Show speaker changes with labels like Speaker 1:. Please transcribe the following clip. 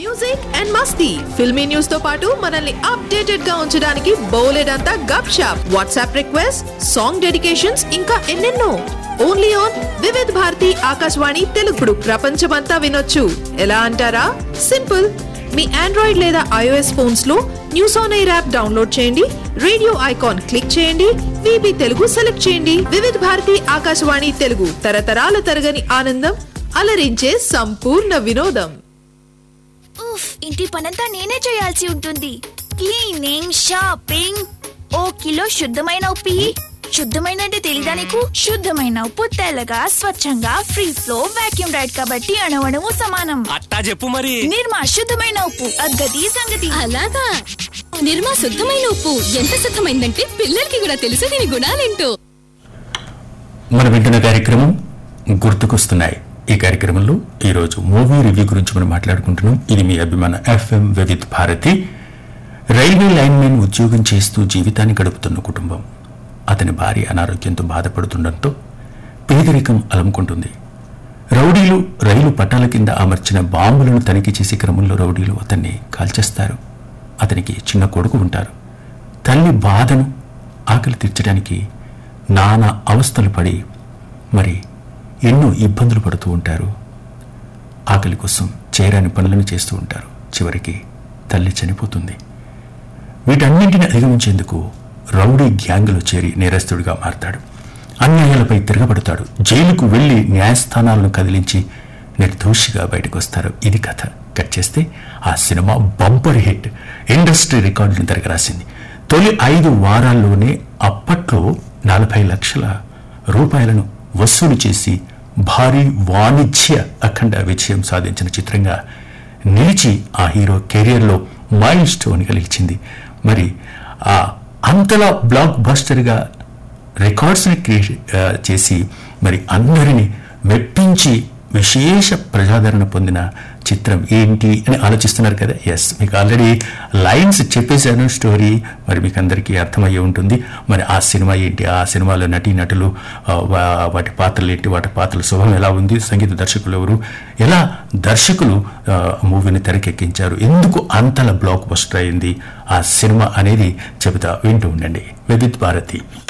Speaker 1: music and మస్తీ filmy news తో పాటు మనల్ని అప్డేటెడ్ గా ఉంచడానికి బోలెడంతా gupshup WhatsApp request song dedications ఇంకా ఎన్నెన్నో ఓన్లీ ఆన్ వివిధ్ భారతి ఆకాశవాణి తెలుగుడు ప్రపంచమంతా వినొచ్చు ఎలా అంటారా సింపుల్ మీ ఆండ్రాయిడ్ లేదా ఐఓఎస్ ఫోన్స్ లో news on air app download చేయండి రేడియో ఐకాన్ క్లిక్ చేయండి విబి తెలుగు సెలెక్ట్ చేయండి వివిధ భారతి ఆకాశవాణి తెలుగు తరతరాల తరగని ఆనందం అలరించే సంపూర్ణ వినోదం
Speaker 2: ఉఫ్ ఇంటి పనంతా నేనే చేయాల్సి ఉంటుంది క్లీనింగ్ షాపింగ్ ఓ కిలో శుద్ధమైన ఉప్పి శుద్ధమైన అంటే తెలీదా నీకు శుద్ధమైన ఉప్పు తెల్లగా స్వచ్ఛంగా ఫ్రీ ఫ్లో వాక్యూమ్ రైడ్ కాబట్టి అణవణము సమానం
Speaker 3: అట్టా చెప్పు మరి
Speaker 2: నిర్మా శుద్ధమైన ఉప్పు అద్గతి సంగతి
Speaker 4: అలాగా నిర్మా శుద్ధమైన ఉప్పు ఎంత శుద్ధమైందంటే పిల్లలకి కూడా తెలుసు దీని గుణాలేంటో
Speaker 5: మన వింటున్న కార్యక్రమం గుర్తుకొస్తున్నాయి ఈ కార్యక్రమంలో ఈరోజు మూవీ రివ్యూ గురించి మనం మాట్లాడుకుంటున్నాం ఇది మీ అభిమాన FM Vividh Bharati railway linemen ఉద్యోగం చేస్తూ జీవితాన్ని గడుపుతున్న కుటుంబం అతని భార్య అనారోగ్యంతో బాధపడుతుండటంతో పేదరికం అలముకుంటుంది రౌడీలు రైలు పట్టాల కింద అమర్చిన బాంబులను తనిఖీ చేసే క్రమంలో రౌడీలు అతన్ని కాల్చేస్తారు అతనికి చిన్న కొడుకు ఉంటారు తల్లి బాధను ఆకలి తీర్చడానికి నానా అవస్థలు పడి మరి ఎన్నో ఇబ్బందులు పడుతూ ఉంటారు ఆకలి కోసం చేరాని పనులను చేస్తూ ఉంటారు చివరికి తల్లి చనిపోతుంది వీటన్నింటిని అధిగమించేందుకు రౌడీ గ్యాంగులో చేరి నేరస్తుడిగా మారతాడు అన్యాయాలపై తిరగబడతాడు జైలుకు వెళ్లి న్యాయస్థానాలను కదిలించి నిర్దోషిగా బయటకు వస్తారు ఇది కథ కట్ చేస్తే ఆ సినిమా బంపర్ హిట్ ఇండస్ట్రీ రికార్డులను తిరగరాసింది తొలి ఐదు వారాల్లోనే అప్పట్లో నలభై లక్షల రూపాయలను వసూలు చేసి భారీ వాణిజ్య అఖండ విజయం సాధించిన చిత్రంగా నిలిచి ఆ హీరో కెరియర్లో మైల్ స్టోన్గా నిలిచింది మరి ఆ అంతలా బ్లాక్ బస్టర్గా రికార్డ్స్ని క్రియేట్ ఆ, చేసి మరి అందరినీ మెప్పించి విశేష ప్రజాదరణ పొందిన చిత్రం ఏంటి అని ఆలోచిస్తున్నారు కదా ఎస్ మీకు ఆల్రెడీ లైన్స్ చెప్పేశాను స్టోరీ మరి మీకు అందరికీ అర్థమయ్యే ఉంటుంది మరి ఆ సినిమా ఏంటి ఆ సినిమాలో నటీ నటులు ఆ, వా- వాటి పాత్రలు ఏంటి వాటి పాత్రల శుభం ఎలా ఉంది సంగీత దర్శకులు ఎవరు ఎలా దర్శకులు ఆ, మూవీని తెరకెక్కించారు ఎందుకు అంతలా బ్లాక్ బస్టర్ అయింది ఆ సినిమా అనేది చెబుతా వింటూ ఉండండి వివిధ్ భారతి